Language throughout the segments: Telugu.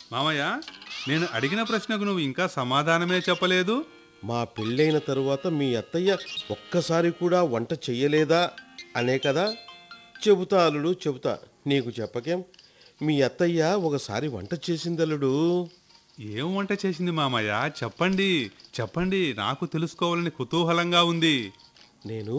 మామయ్య నేను అడిగిన ప్రశ్నకు నువ్వు ఇంకా సమాధానమే చెప్పలేదు మా పెళ్ళైన తరువాత మీ అత్తయ్య ఒక్కసారి కూడా వంట చెయ్యలేదా అనే కదా చెబుతా అల్లుడు చెబుతా నీకు చెప్పకేం మీ అత్తయ్య ఒకసారి వంట చేసిందల్లుడు ఏం వంట చేసింది మామయ్య చెప్పండి చెప్పండి నాకు తెలుసుకోవాలని కుతూహలంగా ఉంది నేను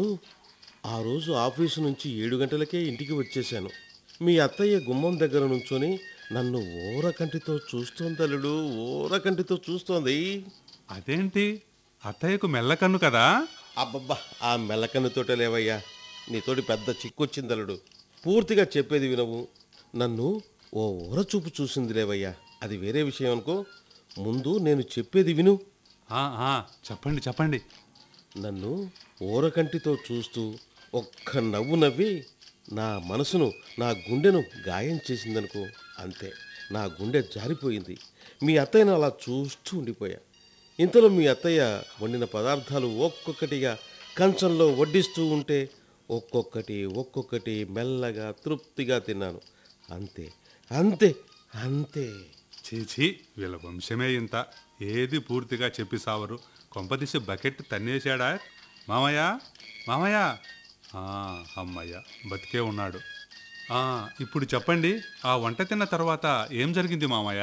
ఆ రోజు ఆఫీసు నుంచి ఏడు గంటలకే ఇంటికి వచ్చేశాను మీ అత్తయ్య గుమ్మం దగ్గర నుంచొని నన్ను ఓరకంటితో చూస్తోందల్లుడు ఓరకంటితో చూస్తోంది అదేంటి అత్తయ్యకు మెల్లకన్ను కదా అబ్బబ్బా ఆ మెల్లకన్నుతోటే లేవయ్యా నీతోటి పెద్ద చిక్కొచ్చిందలుడు పూర్తిగా చెప్పేది వినవు నన్ను ఓ ఊర చూపు చూసింది లేవయ్యా అది వేరే విషయం అనుకో ముందు నేను చెప్పేది విను ఆ, ఆ, చెప్పండి చెప్పండి నన్ను ఊరకంటితో చూస్తూ ఒక్క నవ్వు నవ్వి నా మనసును నా గుండెను గాయం చేసిందనుకో అంతే నా గుండె జారిపోయింది మీ అత్తయ్యను అలా చూస్తూ ఉండిపోయా ఇంతలో మీ అత్తయ్య వండిన పదార్థాలు ఒక్కొక్కటిగా కంచంలో వడ్డిస్తూ ఉంటే ఒక్కొక్కటి ఒక్కొక్కటి మెల్లగా తృప్తిగా తిన్నాను అంతే అంతే అంతే చీచి వీళ్ళ వంశమే ఇంత ఏది పూర్తిగా చెప్పి సావరు కొంపదీసి బకెట్ తన్నేశాడా మామయ్య మామయ్య ఆ, అమ్మయ్య బతికే ఉన్నాడు ఆ, ఇప్పుడు చెప్పండి ఆ వంట తిన్న తర్వాత ఏం జరిగింది మామయ్య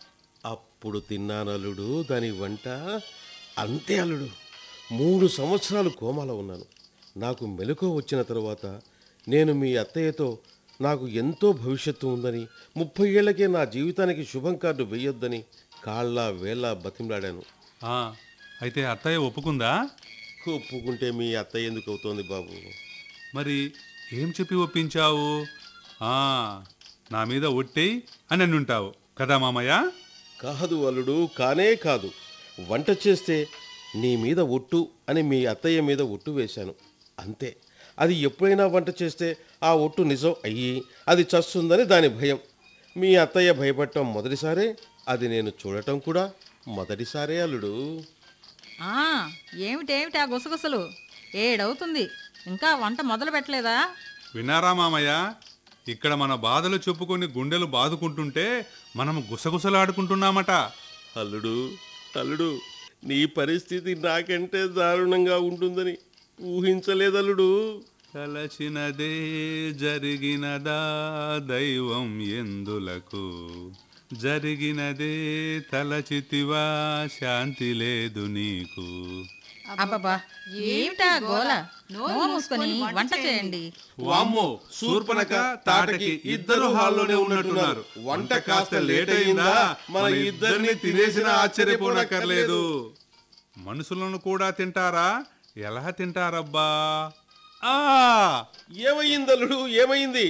అప్పుడు తిన్నాను అల్లుడు దాని వంట అంతే అల్లుడు మూడు సంవత్సరాలు కోమాలో ఉన్నాను నాకు మెలకువ వచ్చిన తర్వాత నేను మీ అత్తయ్యతో నాకు ఎంతో భవిష్యత్తు ఉందని ముప్పై ఏళ్లకే నా జీవితానికి శుభం కార్డు వేయొద్దని కాళ్ళ వేళ్ళ బతిమలాడాను ఆ, అయితే అత్తయ్య ఒప్పుకుందా ఒప్పుకుంటే మీ అత్తయ్య ఎందుకు అవుతోంది బాబు మరి ఏం చెప్పి ఒప్పించావు ఆ, నా మీద ఒట్టేయి అని అనుంటావు కదా మామయ్య కాదు అల్లుడు కానే కాదు వంట చేస్తే నీ మీద ఒట్టు అని మీ అత్తయ్య మీద ఒట్టు వేశాను అంతే అది ఎప్పుడైనా వంట చేస్తే ఆ ఒట్టు నిజం అయ్యి అది చస్తుందని దాని భయం మీ అత్తయ్య భయపడటం మొదటిసారే అది నేను చూడటం కూడా మొదటిసారే అల్లుడు ఆ ఏమిటేమిటి ఆ గుసగుసలు ఏడవుతుంది ఇంకా వంట మొదలు పెట్టలేదా విన్నారా మామయ్య ఇక్కడ మన బాధలు చెప్పుకొని గుండెలు బాదుకుంటుంటే మనం గుసగుసలాడుకుంటున్నామట అల్లుడు అల్లుడు నీ పరిస్థితి నాకంటే దారుణంగా ఉంటుందని ఊహించలేదల్లుడు తలచినదే జరిగినదా దైవం ఎందులకు జరిగినదే తలచితివా శాంతి లేదు నీకు అబ్బబ్బా ఏమిటా గోల నోరు మూసుకొని వంట చేయండి వామ్మో శూర్పణక తాటకి ఇద్దరు హాల్లోనే ఉన్నట్టున్నారు వంట కాస్త లేట్ అయిందా మన ఇద్దరిని తినేసిన ఆశ్చర్యపోనక్కర్లేదు మనుషులను కూడా తింటారా ఎలా తింటారబ్బా ఆ ఏమైంది అల్లుడు ఏమైంది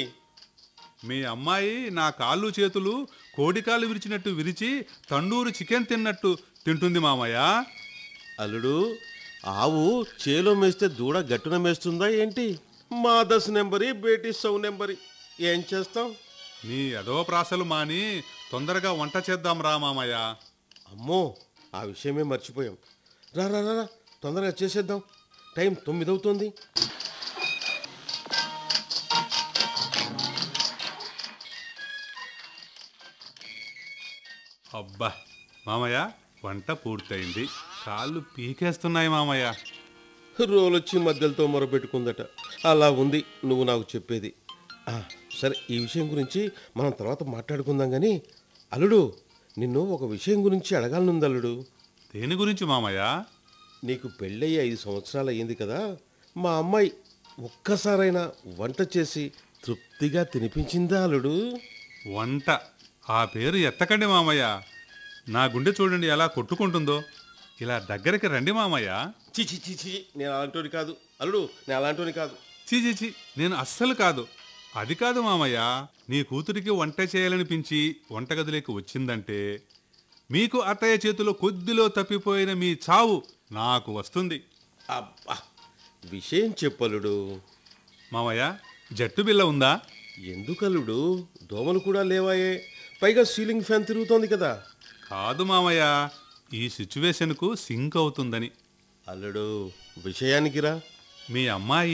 మీ అమ్మాయి నా కాళ్ళు చేతులు కోడికాలు విరిచినట్టు విరిచి తండూరు చికెన్ తిన్నట్టు తింటుంది మామయ్య అల్లుడు ఆవు చేలో మేస్తే దూడ గట్టున మేస్తుందా ఏంటి మా దశ నెంబరి బేటీ సౌ నెంబరి ఏం చేస్తాం నీ అదో ప్రాసలు మాని తొందరగా వంట చేద్దాం రా మామయ్య అమ్మో ఆ విషయమే మర్చిపోయాం రా రా రా రా, తొందరగా చేసేద్దాం టైం తొమ్మిది అవుతుంది అబ్బా మామయ్య వంట పూర్తయింది కాళ్ళు పీకేస్తున్నాయి మామయ్య రోలొచ్చి మధ్యలతో మొరపెట్టుకుందట అలా ఉంది నువ్వు నాకు చెప్పేది ఆ, సరే ఈ విషయం గురించి మనం తర్వాత మాట్లాడుకుందాం కానీ అల్లుడు నిన్ను ఒక విషయం గురించి అడగాలనుంది అల్లుడు దేని గురించి మామయ్య నీకు పెళ్ళయి ఐదు సంవత్సరాలు అయ్యింది కదా మా అమ్మాయి ఒక్కసారైనా వంట చేసి తృప్తిగా తినిపించిందా అల్లుడు వంట ఆ పేరు ఎత్తకండి మామయ్య నా గుండె చూడండి ఎలా కొట్టుకుంటుందో ఇలా దగ్గరికి రండి మామయ్య చి చి చి చి నేను అలాంటోని కాదు అల్లుడు నేను అలాంటోని కాదు చీ చీ చీ నేను అస్సలు కాదు అది కాదు మామయ్య నీ కూతురికి వంట చేయాలనిపించి వంటగదిలోకి వచ్చిందంటే మీకు అత్తయ్య చేతిలో కొద్దిలో తప్పిపోయిన మీ చావు నాకు వస్తుంది అబ్బా విషయం చెప్పలుడు మామయ్య జట్టు బిల్ల ఉందా ఎందుకల్లుడు దోమలు కూడా లేవాయే పైగా సీలింగ్ ఫ్యాన్ తిరుగుతోంది కదా కాదు మామయ్య ఈ సిచ్యువేషన్కు సింక్ అవుతుందని అల్లుడు విషయానికి రా మీ అమ్మాయి